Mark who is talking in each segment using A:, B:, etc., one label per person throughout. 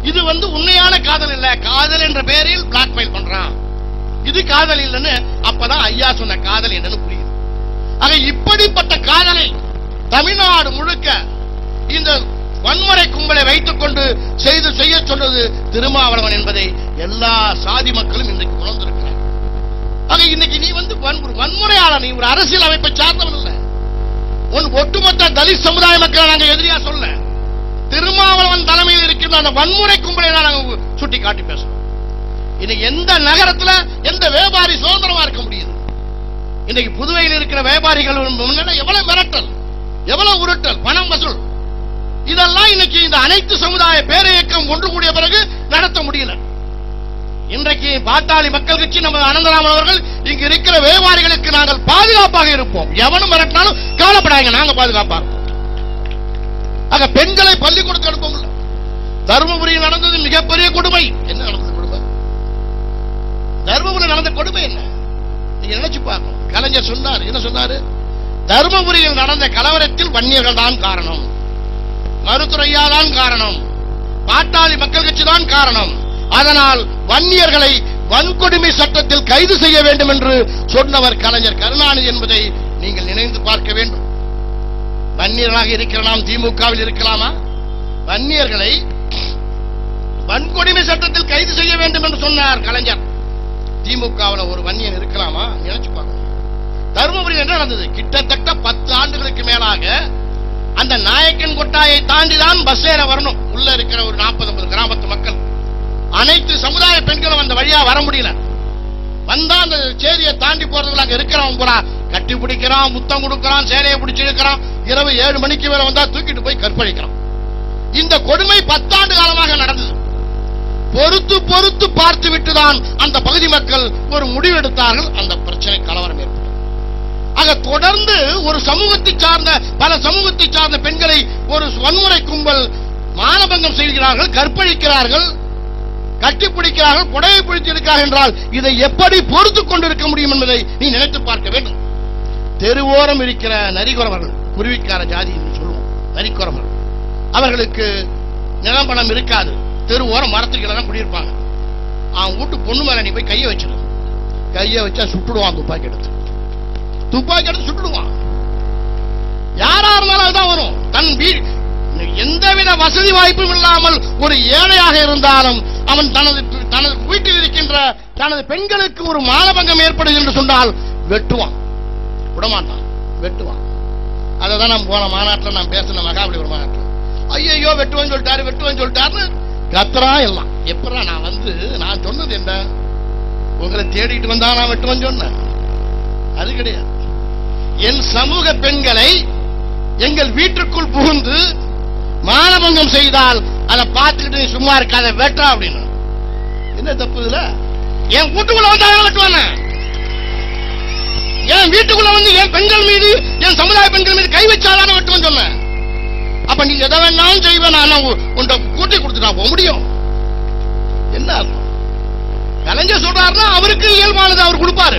A: இது வந்து உண்மையான காதல் இல்ல காதல் என்ற பெயரில் பிளாக்மெயில் பண்றான் இது காதல் இல்லைன்னு அப்பதான் ஐயா சொன்ன காதல் என்னன்னு புரியுது ஆக இப்படிப்பட்ட காதலை தமிழ்நாடு முழுக்க இந்த வன்முறை கும்பலை வைத்துக் கொண்டு செய்து செய்ய சொன்னது திருமாவளவன் என்பதை எல்லா சாதி மக்களும் இன்றைக்கு உணர்ந்திருக்கிறார் ஆக இன்னைக்கு நீ வந்து வன்முறை- வன்முறையாளர் நீ ஒரு அரசியல் அமைப்பை சார்ந்தவன் இல்ல உன் ஒட்டுமொத்த தலித் சமுதாய மக்களை நாங்க எதிரியா சொல்ல திருமாவளவன் தலைமையில் இருக்கின்ற அந்த வன்முறை கும்பலை தான் நாங்க சுட்டி காட்டி பேசுறோம் இன்னைக்கு எந்த நகரத்துல எந்த வியாபாரி சுதந்திரமா இருக்க முடியுது இன்னைக்கு புதுவையில் இருக்கிற வியாபாரிகள் முன்னாடி எவ்வளவு மிரட்டல் எவ்வளவு உருட்டல் பணம் வசூல் இதெல்லாம் இன்னைக்கு இந்த அனைத்து சமுதாய பேரியக்கம் ஒன்று கூடிய பிறகு நடத்த முடியல இன்றைக்கு பாட்டாளி மக்கள் கட்சி நம்ம அனந்தராமன் அவர்கள் இங்க இருக்கிற வியாபாரிகளுக்கு நாங்கள் பாதுகாப்பாக இருப்போம் எவனும் மிரட்டினாலும் கவலைப்படாங்க நாங்க பாதுகாப்பாக இருப்போம். ஆக பெண்களை பள்ளிக்கூடத்துக்கு அனுப்ப முடியல தருமபுரியில் நடந்தது மிகப்பெரிய கொடுமை என்ன நடந்தது கொடுமை தருமபுரியில் நடந்த கொடுமை என்ன நீங்க நினைச்சு பார்க்கணும் கலைஞர் சொன்னார் என்ன சொன்னாரு தருமபுரியில் நடந்த கலவரத்தில் வன்னியர்கள் தான் காரணம் மருத்துறையா தான் காரணம் பாட்டாளி மக்கள் கட்சி தான் காரணம் அதனால் வன்னியர்களை வன்கொடுமை சட்டத்தில் கைது செய்ய வேண்டும் என்று சொன்னவர் கலைஞர் கருணாநிதி என்பதை நீங்கள் நினைந்து பார்க்க வேண்டும் வன்னியர்களாக இருக்கிற நாம் திமுகவில் இருக்கலாமா வன்னியர்களை வன்கொடுமை சட்டத்தில் கைது செய்ய வேண்டும் என்று சொன்னார் கலைஞர் திமுகவில் ஒரு வன்னியன் இருக்கலாமா நினைச்சு பார்க்கணும் தருமபுரி என்ன நடந்தது கிட்டத்தட்ட பத்து ஆண்டுகளுக்கு மேலாக அந்த நாயக்கன் கொட்டாயை தாண்டி தான் பஸ் ஏற வரணும் உள்ள இருக்கிற ஒரு நாற்பது ஐம்பது கிராமத்து மக்கள் அனைத்து சமுதாய பெண்களும் அந்த வழியா வர முடியல வந்தா அந்த சேரியை தாண்டி போறதுல அங்க இருக்கிறவன் பூரா கட்டி பிடிக்கிறான் முத்தம் கொடுக்கறான் சேலையை பிடிச்சி இழுக்கிறான் இரவு ஏழு மணிக்கு மேல வந்தா தூக்கிட்டு போய் கற்பழிக்கிறான் இந்த கொடுமை பத்தாண்டு காலமாக நடந்தது பொறுத்து பொறுத்து பார்த்து விட்டுதான் அந்த பகுதி மக்கள் ஒரு முடிவெடுத்தார்கள் அந்த பிரச்சனை கலவரம் ஏற்பட்டது ஆக தொடர்ந்து ஒரு சமூகத்தை சார்ந்த பல சமூகத்தை சார்ந்த பெண்களை ஒரு வன்முறை கும்பல் மானபங்கம் செய்கிறார்கள் கற்பழிக்கிறார்கள் கட்டிப்பிடிக்கிறார்கள் புடவை பிடித்து இருக்கிறார்கள் என்றால் இதை எப்படி பொறுத்துக் கொண்டிருக்க முடியும் என்பதை நீ நினைத்து பார்க்க வேண்டும் தெருவோரம் இருக்கிற நரிக்குறவர்கள் குருவிக்கார ஜாதி என்று சொல்லுவோம் நரிக்குறவர்கள் அவர்களுக்கு நிலம் பணம் இருக்காது தெருவோரம் மரத்துக்கு தான் குடியிருப்பாங்க அவன் வீட்டு பொண்ணு மேல நீ போய் கையை வச்சிரு கையை வச்சா சுட்டுடுவான் துப்பாக்கி எடுத்து துப்பாக்கி எடுத்து சுட்டுடுவான் யாரா இருந்தாலும் அதுதான் வரும் தன் வீ எந்தவித வசதி வாய்ப்பும் இல்லாமல் ஒரு ஏழையாக இருந்தாலும் அவன் தனது தனது வீட்டில் இருக்கின்ற தனது பெண்களுக்கு ஒரு மானபங்கம் ஏற்படுது என்று சொன்னால் வெட்டுவான் விடமாட்டான் வெட்டுவான் அதை தான் நான் போன மாநாட்டில் நான் பேசின மகாபலிபுரம் மாநாட்டில் ஐயோ வெட்டுவேன்னு சொல்லிட்டாரு வெட்டுவேன்னு சொல்லிட்டாருன்னு கத்துறான் எல்லாம் எப்படா நான் வந்து நான் சொன்னது என்ன உங்களை தேடிட்டு வந்தா நான் வெட்டுவேன்னு சொன்னேன் அது கிடையாது என் சமூக பெண்களை எங்கள் வீட்டுக்குள் புகுந்து மானபங்கம் செய்தால் அதை பார்த்துக்கிட்டு நீ சும்மா இருக்காத வெட்டா அப்படின்னு என்ன தப்பு இதுல என் வீட்டுக்குள்ள வந்தாலும் வெட்டுவானே என் வீட்டுக்குள்ள வந்து என் பெண்கள் மீது என் சமுதாய பெண்கள் மீது கை வச்சாதான வெட்டுவேன் சொன்னேன் அப்ப நீ எதை வேணாலும் செய்வேன் நான் உன்ட கூட்டி கொடுத்து நான் போக முடியும் என்ன அர்த்தம் கலைஞர் சொல்றாருன்னா அவருக்கு இயல்பானது அவர் கொடுப்பாரு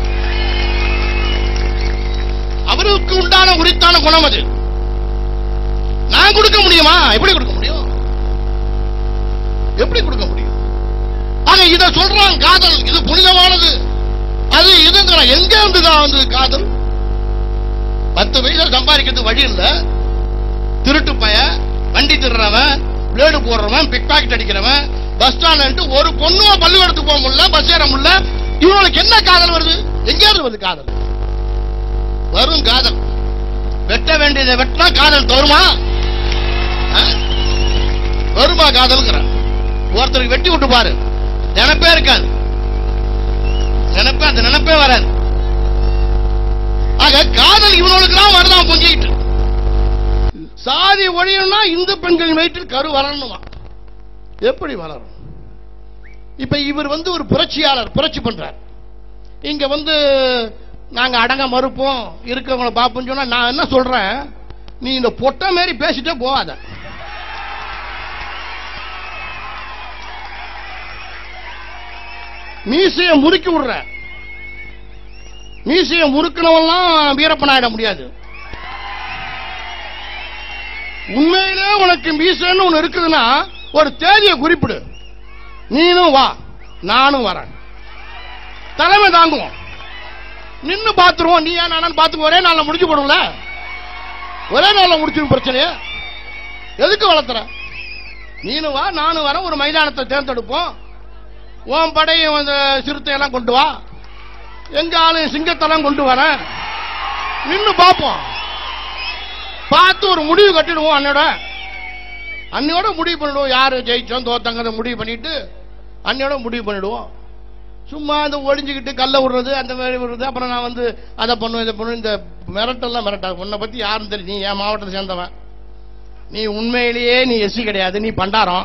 A: அவருக்கு உண்டான உரித்தான குணம் அது நான் கொடுக்க முடியுமா எப்படி கொடுக்க முடியும் எப்படி கொடுக்க முடியும் ஆக இத சொல்றான் காதல் இது புனிதமானது அது இதுங்கிற எங்க இருந்துதான் வந்து காதல் பத்து பைசா சம்பாதிக்கிறதுக்கு வழி இல்ல திருட்டு பய வண்டி திருறவன் பிளேடு போடுறவன் பிக் பாக்கெட் அடிக்கிறவன் பஸ் ஸ்டாண்ட் ஒரு பொண்ணுவ பள்ளிக்கூடத்துக்கு போக முடியல பஸ் ஏற முடியல இவனுக்கு என்ன காதல் வருது எங்க இருந்து வருது காதல் வரும் காதல் வெட்ட வேண்டியதை வெட்டினா காதல் தருமா ஆ? வருமா காதல்ங்கிற ஒருத்தருக்கு வெட்டி விட்டு பாரு நினைப்பே இருக்காது நினைப்பே அந்த நினைப்பே வராது ஆக காதல் இவனுக்கு தான் வருதான் பொங்கிட்டு சாதி ஒழியணும்னா இந்து பெண்களின் வயிற்றில் கரு வளரணுமா எப்படி வளரும் இப்ப இவர் வந்து ஒரு புரட்சியாளர் புரட்சி பண்றார் இங்க வந்து நாங்க அடங்க மறுப்போம் இருக்கவங்கள பார்ப்போம்னு சொன்னா நான் என்ன சொல்றேன் நீ இந்த பொட்டை மாதிரி பேசிட்டே போகாத மீசைய முறுக்கி விடுற மீசைய முறுக்கினவெல்லாம் வீரப்பன் ஆயிட முடியாது உண்மையிலே உனக்கு மீசைன்னு ஒண்ணு இருக்குதுன்னா ஒரு தேதியை குறிப்பிடு நீனும் வா நானும் வரேன் தலைமை தாங்குவோம் நின்னு பாத்துருவோம் நீ ஏன் நானும் பாத்துக்கு ஒரே நாள்ல முடிஞ்சு போடும்ல ஒரே நாள்ல முடிச்சிடும் பிரச்சனைய எதுக்கு வளர்த்துற நீனும் வா நானும் வரேன் ஒரு மைதானத்தை தேர்ந்தெடுப்போம் உன் படையும் அந்த சிறுத்தை எல்லாம் கொண்டு வா எங்க ஆளு சிங்கத்தெல்லாம் கொண்டு வரேன் நின்னு பார்ப்போம் பார்த்து ஒரு முடிவு கட்டிடுவோம் அண்ணோட அன்னையோட முடிவு பண்ணிடுவோம் யாரு ஜெயிச்சோம் தோத்தங்கிறத முடிவு பண்ணிட்டு அன்னையோட முடிவு பண்ணிடுவோம் சும்மா இந்த ஒளிஞ்சுக்கிட்டு கல்ல விடுறது அந்த மாதிரி விடுறது அப்புறம் நான் வந்து அதை பண்ணுவேன் இதை பண்ணுவேன் இந்த மிரட்டெல்லாம் மிரட்டாது உன்னை பத்தி யாரும் தெரியும் நீ என் மாவட்டத்தை சேர்ந்தவன் நீ உண்மையிலேயே நீ எஸ்சி கிடையாது நீ பண்டாரம்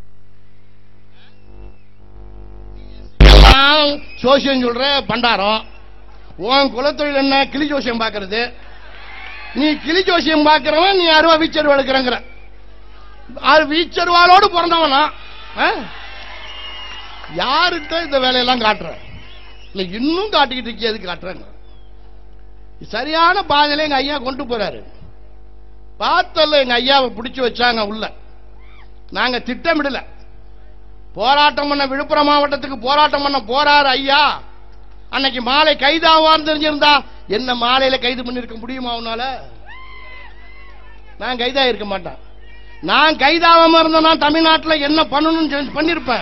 A: நான் சோசியம் சொல்ற பண்டாரம் உன் குலத்தொழில் என்ன கிளி ஜோசியம் பாக்குறது நீ கிளி ஜோசியம் பாக்குறவன் நீ அருவா வீச்சருவா எடுக்கிறங்கிற அது வீச்சருவாளோடு பிறந்தவனா ஆ? யாருக்கிட்ட இந்த வேலையெல்லாம் காட்டுற இல்ல இன்னும் காட்டிக்கிட்டு இருக்கிய எதுக்கு காட்டுறாங்க சரியான பாதையில எங்க ஐயா கொண்டு போறாரு பார்த்தல எங்க ஐயாவை பிடிச்சு வச்சாங்க உள்ள நாங்க திட்டமிடல போராட்டம் பண்ண விழுப்புரம் மாவட்டத்துக்கு போராட்டம் பண்ண போறாரு ஐயா அன்னைக்கு மாலை கைதாவான்னு தெரிஞ்சிருந்தா என்ன மாலையில கைது பண்ணிருக்க முடியுமா உன்னால நான் கைதா இருக்க மாட்டேன் நான் கைதாவாம இருந்தேன்னா தமிழ்நாட்டுல என்ன பண்ணணும்னு சொல்லி பண்ணிருப்பேன்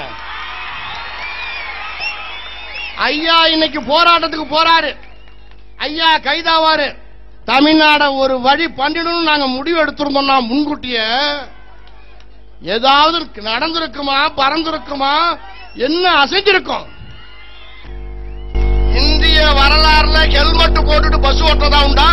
A: ஐயா இன்னைக்கு போராட்டத்துக்கு போறாரு ஐயா கைதாவாரு தமிழ்நாட ஒரு வழி பண்ணிடணும் நாங்க முடிவு எடுத்திருந்தோம்னா முன்கூட்டிய ஏதாவது நடந்திருக்குமா பறந்திருக்குமா என்ன அசைஞ்சிருக்கும் இந்திய வரலாறுல ஹெல்மெட் போட்டுட்டு பஸ் ஓட்டுறதா உண்டா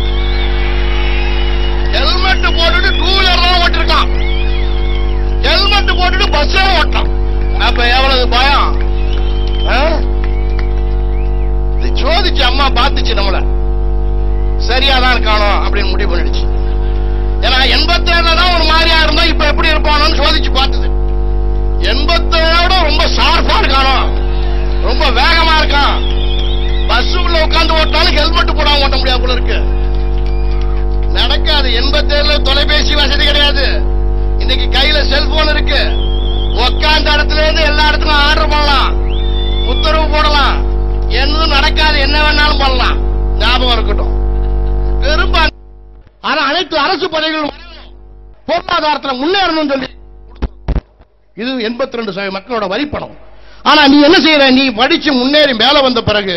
A: ஹெல்மெட் போட்டுட்டு டூ வீலர் தான் ஓட்டிருக்கான் ஹெல்மெட் போட்டுட்டு பஸ் ஓட்டான் அப்ப எவ்வளவு பயம் ஆ? இது சோதிச்சு அம்மா பார்த்துச்சு நம்மள சரியாதான் இருக்கானோ அப்படின்னு முடிவு பண்ணிடுச்சு ஏன்னா எண்பத்தேழுல தான் ஒரு மாதிரியா இருந்தா இப்ப எப்படி இருப்பானோன்னு சோதிச்சு பார்த்தது எண்பத்தேழோட ரொம்ப ஷார்ப்பா இருக்கானோ ரொம்ப வேகமா இருக்கான் பஸ் உள்ள உட்கார்ந்து ஓட்டாலும் ஹெல்மெட் போடாம ஓட்ட முடியாது போல இருக்கு நடக்காது எண்பத்தேழுல தொலைபேசி வசதி கிடையாது இன்னைக்கு கையில செல்போன் இருக்கு உட்கார்ந்த இடத்துல இருந்து எல்லா இடத்துக்கும் ஆர்டர் பண்ணலாம் உத்தரவு போடலாம் என்னதும் நடக்காது என்ன வேணாலும் பண்ணலாம் ஞாபகம் இருக்கட்டும் பெரும் பங்கு- ஆனா அனைத்து அரசு பதவிகளும் வரணும். பொருளாதாரத்துல முன்னேறணும் சொல்லி இது எண்பத்தி ரெண்டு சதவீத மக்களோட வரிப்பணம் ஆனா நீ என்ன செய்யற நீ படிச்சு முன்னேறி மேல வந்த பிறகு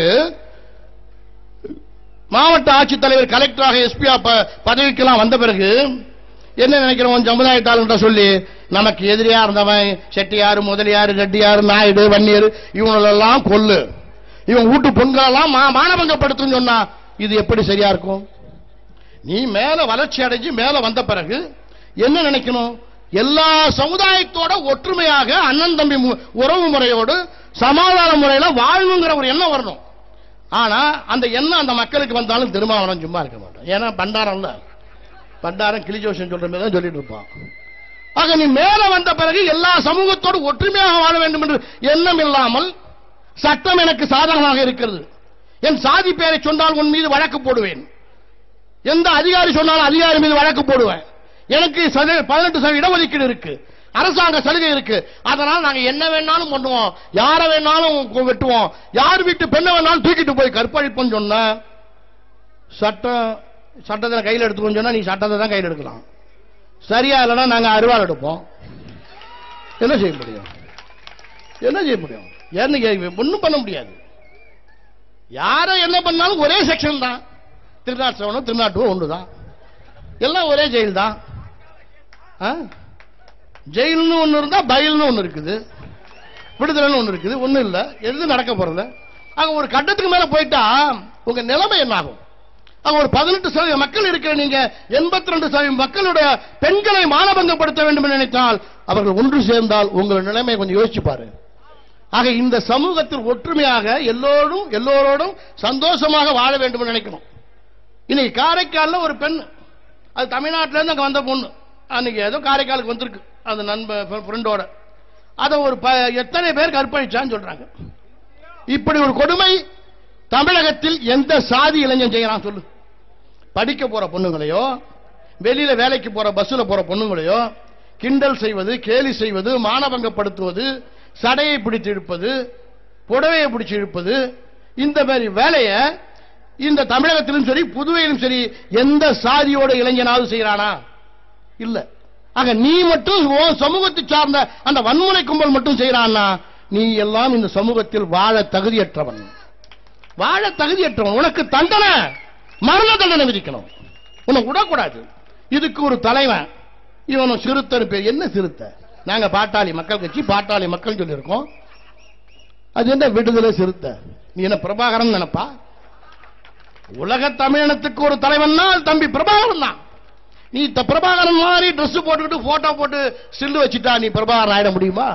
A: மாவட்ட ஆட்சித்தலைவர் கலெக்டராக எஸ்பி பதவிக்கெல்லாம் வந்த பிறகு என்ன நினைக்கிறோம் சமுதாயத்தாளர்கிட்ட சொல்லி நமக்கு எதிரியா இருந்தவன் செட்டியார் முதலியார் ரெட்டியார் நாயுடு வன்னியர் இவங்களெல்லாம் கொல்லு இவன் வீட்டு பொங்கலெல்லாம் மா- மானபங்கப்படுத்துன்னு சொன்னா இது எப்படி சரியா இருக்கும் நீ மேல வளர்ச்சி அடைஞ்சு மேல வந்த பிறகு என்ன நினைக்கணும் எல்லா சமுதாயத்தோட ஒற்றுமையாக அண்ணன் தம்பி மு- உறவு முறையோடு சமாதான முறையில வாழணுங்கிற ஒரு எண்ணம் வரணும் ஆனா அந்த எண்ணம் அந்த மக்களுக்கு வந்தாலும் திருமாவளம் சும்மா இருக்க மாட்டான் ஏன்னா பண்டாரம்ல பண்டாரம் கிளிஜோஷன் சொல்ற மாதிரி தான் சொல்லிட்டு இருப்பான் ஆக நீ மேல வந்த பிறகு எல்லா சமூகத்தோடு ஒற்றுமையாக வாழ வேண்டும் என்று எண்ணம் இல்லாமல் சட்டம் எனக்கு சாதகமாக இருக்கிறது என் சாதி பெயரை சொன்னால் உன் மீது வழக்கு போடுவேன் எந்த அதிகாரி சொன்னாலும் அதிகாரி மீது வழக்கு போடுவேன் எனக்கு சத- பதினெட்டு சதவீத இடஒதுக்கீடு இருக்கு அரசாங்க சலுகை இருக்கு அதனால நாங்க என்ன வேணாலும் பண்ணுவோம் யார வேணாலும் கு- வெட்டுவோம் யார் வீட்டு பெண்ணை வேணாலும் தூக்கிட்டு போய் கற்பழிப்போம் சொன்ன சட்டம் சட்டத்தை கையில் எடுத்துக்கோன்னு சொன்னா நீ சட்டத்தை தான் கையில் எடுக்கலாம் சரியா இல்லைன்னா நாங்க அருவாள் எடுப்போம் என்ன செய்ய முடியும் என்ன செய்ய முடியும் ஏன்னு கே- ஒண்ணும் பண்ண முடியாது யார என்ன பண்ணாலும் ஒரே செக்ஷன் தான் திருநாட்டு செவனும் திருநாட்டுவும் ஒன்று தான் எல்லாம் ஒரே ஜெயில் தான் ஆ? ஜெயில்னு ஒன்று இருந்தா பயில்னு ஒன்று இருக்குது விடுதலைன்னு ஒன்று இருக்குது ஒன்றும் இல்லை எதுவும் நடக்க போறது அங்க ஒரு கட்டத்துக்கு மேல போயிட்டா உங்க நிலைமை என்ன ஆகும் அங்க ஒரு பதினெட்டு சதவீத மக்கள் இருக்கிற நீங்க எண்பத்தி ரெண்டு சதவீத மக்களுடைய பெண்களை மானபங்கப்படுத்த வேண்டும் என்று நினைத்தால் அவர்கள் ஒன்று சேர்ந்தால் உங்கள் நிலைமை கொஞ்சம் யோசிச்சு பாரு ஆக இந்த சமூகத்தில் ஒற்றுமையாக எல்லோரும் எல்லோரோடும் சந்தோஷமாக வாழ வேண்டும் என்று நினைக்கணும் இன்னைக்கு காரைக்கால்ல ஒரு பெண் அது தமிழ்நாட்டில இருந்து அங்க வந்த பொண்ணு அன்னைக்கு ஏதோ காரைக்காலுக்கு வந்திருக்கு அந்த நண்ப ஃப்ரெண்டோட அதை ஒரு ப- எத்தனை பேர் கற்பழிச்சான்னு சொல்றாங்க இப்படி ஒரு கொடுமை தமிழகத்தில் எந்த சாதி இளைஞன் செய்யறான் சொல்லு படிக்க போற பொண்ணுங்களையோ வெளியில வேலைக்கு போற பஸ்ல போற பொண்ணுங்களையோ கிண்டல் செய்வது கேலி செய்வது மானபங்கப்படுத்துவது சடையை பிடித்து இழுப்பது புடவையை பிடிச்சு இழுப்பது இந்த மாதிரி வேலையை இந்த தமிழகத்திலும் சரி புதுவையிலும் சரி எந்த சாதியோட இளைஞனாவது செய்யறானா இல்ல ஆக நீ மட்டும் உன் சமூகத்தை சார்ந்த அந்த வன்முறை கும்பல் மட்டும் செய்யறான்னா நீ எல்லாம் இந்த சமூகத்தில் வாழ தகுதியற்றவன் வாழ தகுதியற்றவன் உனக்கு தண்டனை மரண தண்டனை விதிக்கணும் உன்னை விடக்கூடாது இதுக்கு ஒரு தலைவன் இவனும் சிறுத்தர் பேர் என்ன சிறுத்தை நாங்க பாட்டாளி மக்கள் கட்சி பாட்டாளி மக்கள் சொல்லியிருக்கோம் அது என்ன விடுதலை சிறுத்தை நீ என்ன பிரபாகரன் நினைப்பா உலக தமிழினத்துக்கு ஒரு தலைவன்னா அது தம்பி பிரபாகரன் தான் நீ த பிரபாகரன் மாதிரி Dress போட்டுக்கிட்டு போட்டோ போட்டு சில்லு வச்சுட்டா நீ பிரபாகரன் ஆயிட முடியுமா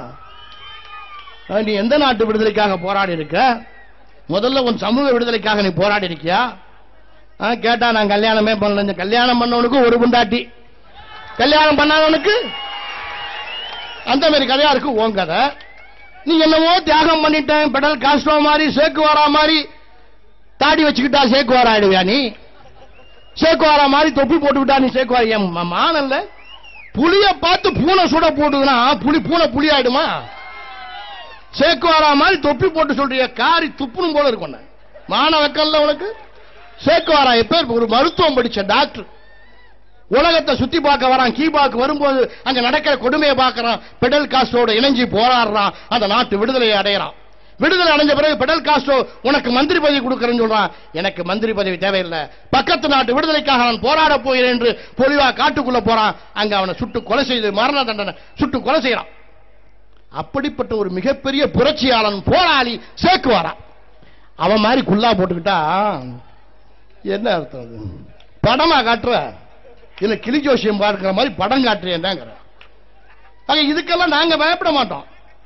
A: அஹ் நீ எந்த நாட்டு விடுதலைக்காக போராடி இருக்க முதல்ல உன் சமூக விடுதலைக்காக நீ போராடி இருக்கியா அஹ் கேட்டா நான் கல்யாணமே பண்ணல கல்யாணம் பண்ணவனுக்கு ஒரு குண்டாட்டி கல்யாணம் பண்ணாதவனுக்கு அந்த மாதிரி கதையா இருக்கு உன் கதை நீ என்னவோ தியாகம் பண்ணிட்டேன் பெடல் காஸ்ட்ரோ மாதிரி சேக்குவாரா மாதிரி தாடி வச்சுக்கிட்டா சேக்குவாரா ஆயிடுவியா நீ சேக்குவாரா மாதிரி தொப்பி போட்டுக்கிட்டா நீ சேக்குவாரா என் ம- மானல்ல புளிய பார்த்து பூனை சுட போட்டுதுன்னா புலி பூனை புலி ஆயிடுமா சேக்குவாரா மாதிரி தொப்பி போட்டு சொல்றிய காரி துப்புணும் போல இருக்கும் உன்னை. மான வைக்கல உனக்கு சேக்குவாரா எப்ப ஒரு மருத்துவம் படிச்ச டாக்டர் உலகத்தை சுத்தி பார்க்க வரான் கீபாக்கு வரும்போது அங்க நடக்கிற கொடுமையை பார்க்கறான் பெடல் காஸ்டோட இணைஞ்சு போராடுறான் அந்த நாட்டு விடுதலையை அடையறான் விடுதலை அடைஞ்ச பிறகு பெடல் காஸ்டோ உனக்கு மந்திரி பதவி கொடுக்கறேன்னு சொல்றான் எனக்கு மந்திரி பதவி தேவையில்லை பக்கத்து நாட்டு விடுதலைக்காக நான் போராட போகிறேன் என்று பொலிவா காட்டுக்குள்ள போறான் அங்க அவனை சுட்டு கொலை செய்து மரண தண்டனை சுட்டு கொலை செய்யறான் அப்படிப்பட்ட ஒரு மிகப்பெரிய புரட்சியாளன் போராளி சேக்குவாரான் அவன் மாதிரி குல்லா போட்டுக்கிட்டா என்ன அர்த்தம் அது படமா காட்டுற இல்ல கிளி ஜோசியம் பார்க்கிற மாதிரி படம் காட்டுறேன்டாங்கிற ஆக இதுக்கெல்லாம் நாங்க பயப்பட மாட்டோம்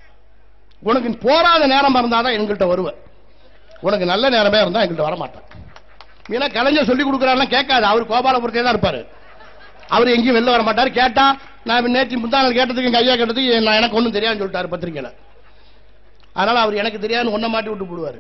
A: உனக்கு போராத நேரம் இருந்தாதான் எங்கள்கிட்ட வருவ உனக்கு நல்ல நேரமே இருந்தா எங்கள்கிட்ட வர மாட்டேன் ஏன்னா கலைஞர் சொல்லி கொடுக்குறாருலாம் கேட்காது அவர் கோபாலபுரத்தே தான் இருப்பாரு அவர் எங்கேயும் வெளில வர மாட்டார் கேட்டா நான் நேற்று முந்தாள் கேட்டதுக்கு எங்க ஐயா கேட்டதுக்கு நான் எனக்கு ஒன்றும் தெரியாதுன்னு சொல்லிட்டாரு பத்திரிக்கையில அதனால அவர் எனக்கு தெரியாதுன்னு ஒன்ன மாட்டி விட்டு போடுவாரு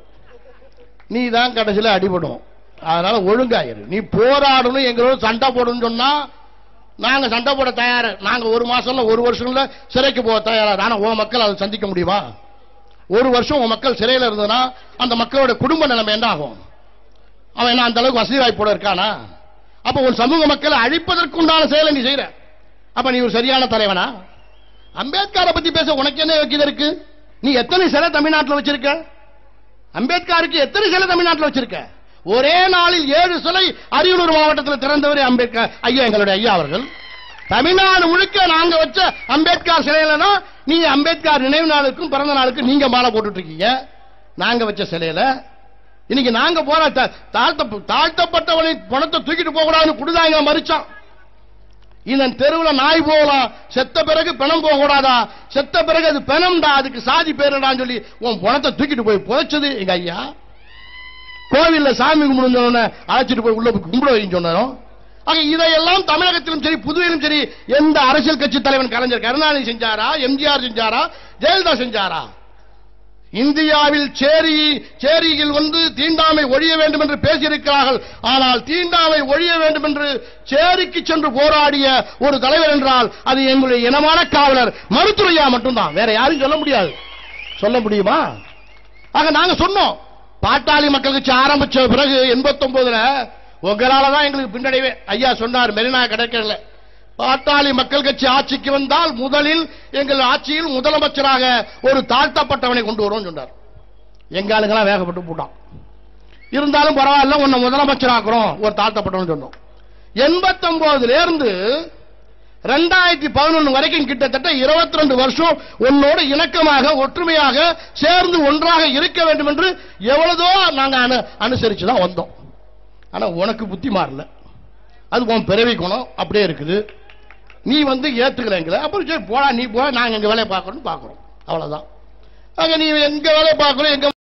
A: நீ தான் கடைசியில் அடிபடும் அதனால ஒழுங்காயிரு நீ போராடணும் எங்களோட சண்டை போடணும்னு சொன்னா நாங்க சண்டை போட தயாரு நாங்க ஒரு மாசம்ல ஒரு வருஷம்ல சிறைக்கு போக தயாரா ஆனா உன் மக்கள் அதை சந்திக்க முடியுமா ஒரு வருஷம் உன் மக்கள் சிறையில இருந்ததுன்னா அந்த மக்களோட குடும்ப நிலைமை என்ன ஆகும் அவன் என்ன அந்த அளவுக்கு வசதி வாய்ப்போட இருக்கானா அப்ப உன் சமூக மக்களை அழிப்பதற்குண்டான செயலை நீ செய்யற அப்ப நீ ஒரு சரியான தலைவனா அம்பேத்கரை பத்தி பேச உனக்கு என்ன யோக்கியதை இருக்கு நீ எத்தனை சிலை தமிழ்நாட்டில் வச்சிருக்க அம்பேத்கருக்கு எத்தனை சிலை தமிழ்நாட்டில் வச்சிருக்க ஒரே நாளில் ஏழு சிலை அரியலூர் மாவட்டத்தில் திறந்தவர் அம்பேத்கர் ஐயா எங்களுடைய ஐயா அவர்கள் தமிழ்நாடு முழுக்க நாங்க வச்ச அம்பேத்கர் சிலையில தான் நீங்க அம்பேத்கர் நினைவு நாளுக்கும் பிறந்த நாளுக்கும் நீங்க மாலை போட்டுட்டு இருக்கீங்க நாங்க வச்ச சிலையில இன்னைக்கு நாங்க போற த- தாழ்த்த தாழ்த்தப்பட்டவனை பணத்தை தூக்கிட்டு போக கூடாதுன்னு குடுதாங்க மறிச்சான் இதன் தெருவுல நாய் போகலாம் செத்த பிறகு பிணம் போக கூடாதா செத்த பிறகு அது பிணம்டா அதுக்கு சாதி பேருடான்னு சொல்லி உன் பணத்தை தூக்கிட்டு போய் புதைச்சது எங்க ஐயா கோவில்ல சாமி கும்பிடுன்னு அழைச்சிட்டு போய் உள்ள போய் கும்பிட வைன்னு சொன்னாரோ ஆக இதையெல்லாம் தமிழகத்திலும் சரி புதுவையிலும் சரி எந்த அரசியல் கட்சி தலைவன் கலைஞர் கருணாநிதி செஞ்சாரா எம்ஜிஆர் செஞ்சாரா ஜெயலலிதா செஞ்சாரா இந்தியாவில் சேரி சேரியில் வந்து தீண்டாமை ஒழிய வேண்டும் என்று பேசியிருக்கிறார்கள் ஆனால் தீண்டாமை ஒழிய வேண்டும் என்று சேரிக்கு சென்று போராடிய ஒரு தலைவர் என்றால் அது எங்களுடைய இனமான காவலர் மருத்துவையா மட்டும்தான் வேற யாரும் சொல்ல முடியாது சொல்ல முடியுமா ஆக நாங்க சொன்னோம் பாட்டாளி மக்கள் கட்சி ஆரம்பிச்ச பிறகு 89 உங்களால தான் எங்களுக்கு பின்னடைவே ஐயா சொன்னார் மெரினா கிடைக்கல பாட்டாளி மக்கள் கட்சி ஆட்சிக்கு வந்தால் முதலில் எங்கள் ஆட்சியில் முதலமைச்சராக ஒரு தாழ்த்தப்பட்டவனை கொண்டு வருவோம் சொன்னார் எங்க ஆளுங்கெல்லாம் வேகப்பட்டு போட்டான் இருந்தாலும் பரவாயில்ல உன்னை முதலமைச்சராக்குறோம் ஒரு தாழ்த்தப்பட்டவன் சொன்னோம் 89 இருந்து ரெண்டாயிரத்தி பதினொன்னு வரைக்கும் கிட்டத்தட்ட 22 ரெண்டு வருஷம் உன்னோட இணக்கமாக ஒற்றுமையாக சேர்ந்து ஒன்றாக இருக்க வேண்டும் என்று எவ்வளதோ நாங்க அனு அனுசரிச்சு தான் வந்தோம் ஆனா உனக்கு புத்தி மாறல அது உன் பிறவி குணம் அப்படியே இருக்குது நீ வந்து ஏத்துக்கிறேங்கிற அப்புறம் சரி போடா நீ போடா நாங்க எங்க வேலையை பார்க்கணும்னு பார்க்கறோம் அவ்வளவுதான் அங்க நீ எங்க வேலையை பார்க்கணும் எங்க